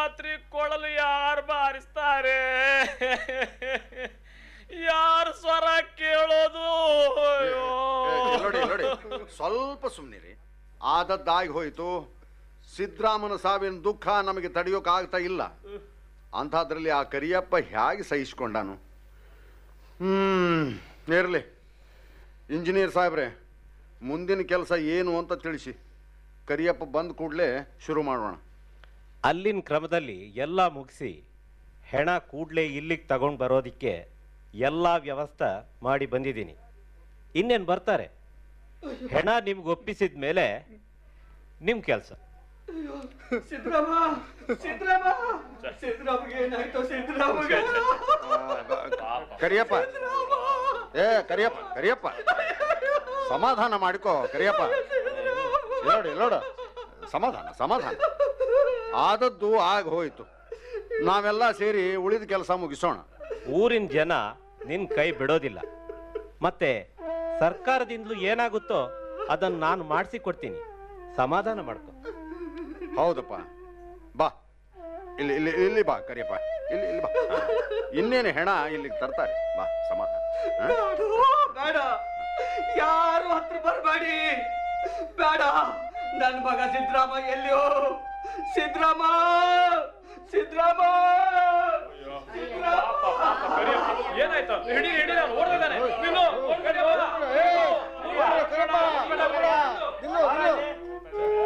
ರಾತ್ರಿ ಕೊಳಲು ಯಾರು ಬಾರಿಸ್ತಾರೆ ಯಾರು ಸ್ವರ ಕೇಳೋದು ಅಯ್ಯೋ. ನೋಡಿ ನೋಡಿ ಸ್ವಲ್ಪ ಸುಮ್ಮನಿರಿ ಆದದ್ದಾಗಿ ಹೋಯಿತು ಸಿದ್ದರಾಮನ ಸಾವಿನ ದುಃಖ ನಮಗೆ ತಡೆಯೋಕ್ಕಾಗ್ತಾ ಇಲ್ಲ ಅಂಥದ್ರಲ್ಲಿ ಆ ಕರಿಯಪ್ಪ ಹೇಗೆ ಸಹಿಸ್ಕೊಂಡಾನು ಹ್ಮ್ ಇರಲಿ ಇಂಜಿನಿಯರ್ ಸಾಹೇಬ್ರೆ ಮುಂದಿನ ಕೆಲಸ ಏನು ಅಂತ ತಿಳಿಸಿ ಕರಿಯಪ್ಪ ಬಂದ ಕೂಡಲೇ ಶುರು ಮಾಡೋಣ ಅಲ್ಲಿನ ಕ್ರಮದಲ್ಲಿ ಎಲ್ಲ ಮುಗಿಸಿ ಹೆಣ ಕೂಡಲೇ ಇಲ್ಲಿಗೆ ತಗೊಂಡು ಬರೋದಕ್ಕೆ ಎಲ್ಲ ವ್ಯವಸ್ಥೆ ಮಾಡಿ ಬಂದಿದ್ದೀನಿ ಇನ್ನೇನು ಬರ್ತಾರೆ ಹೆಣ ನಿಮ್ಗೆ ಒಪ್ಪಿಸಿದ ಮೇಲೆ ನಿಮ್ಮ ಕೆಲಸ ಸಿದ್ದರಾಮ ಸಿದ್ದರಾಮ ಸಿದ್ದರಾಮಗೆ ಏನಾಯ್ತು ಸಿದ್ದರಾಮಗೆ ಕರಿಯಪ್ಪ ಏ ಕರಿಯಪ್ಪ ಕರಿಯಪ್ಪ ಸಮಾಧಾನ ಮಾಡಿಕೋ ಕರಿಯಪ್ಪ ನೋಡು ನೋಡು ಸಮಾಧಾನ ಸಮಾಧಾನ ಆದದ್ದು ಆಗ ಹೋಯಿತು ನಾವೆಲ್ಲ ಸೇರಿ ಉಳಿದ ಕೆಲಸ ಮುಗಿಸೋಣ ಊರಿನ ಜನ ನಿನ್ನ ಕೈ ಬಿಡೋದಿಲ್ಲ ಮತ್ತೆ ಸರ್ಕಾರದಿಂದಲೂ ಏನಾಗುತ್ತೋ ಅದನ್ನು ನಾನು ಮಾಡಿಸಿ ಕೊಡ್ತೀನಿ ಸಮಾಧಾನ ಮಾಡ್ಕೊ ಹೌದಪ್ಪ ಬಾ ಇಲ್ಲಿ ಇಲ್ಲಿ ಇಲ್ಲಿ ಬಾ ಕರಿಯಪ್ಪ ಇಲ್ಲಿ ಇಲ್ಲಿ ಬಾ ಇನ್ನೇನು ಹೆಣ ಇಲ್ಲಿಗೆ ತರ್ತಾರೆ ಬಾ ಸಮಾಧಾನ ಹ? ಬೇಡ ಯಾರು ಹತ್ರ ಬರಬೇಡಿ ಬೇಡ ನನ್ನ ಮಗ ಸಿದ್ದರಾಮ ಎಲ್ಲಿಯೋ ಸಿದ್ದರಾಮ ಸಿದ್ದರಾಮ ಪಾಪ, ಪಾಪ, ಕರಿಯಪ್ಪ. ಏನಾಯ್ತು ಹಿಡಿ ಹಿಡಿ ನಾನು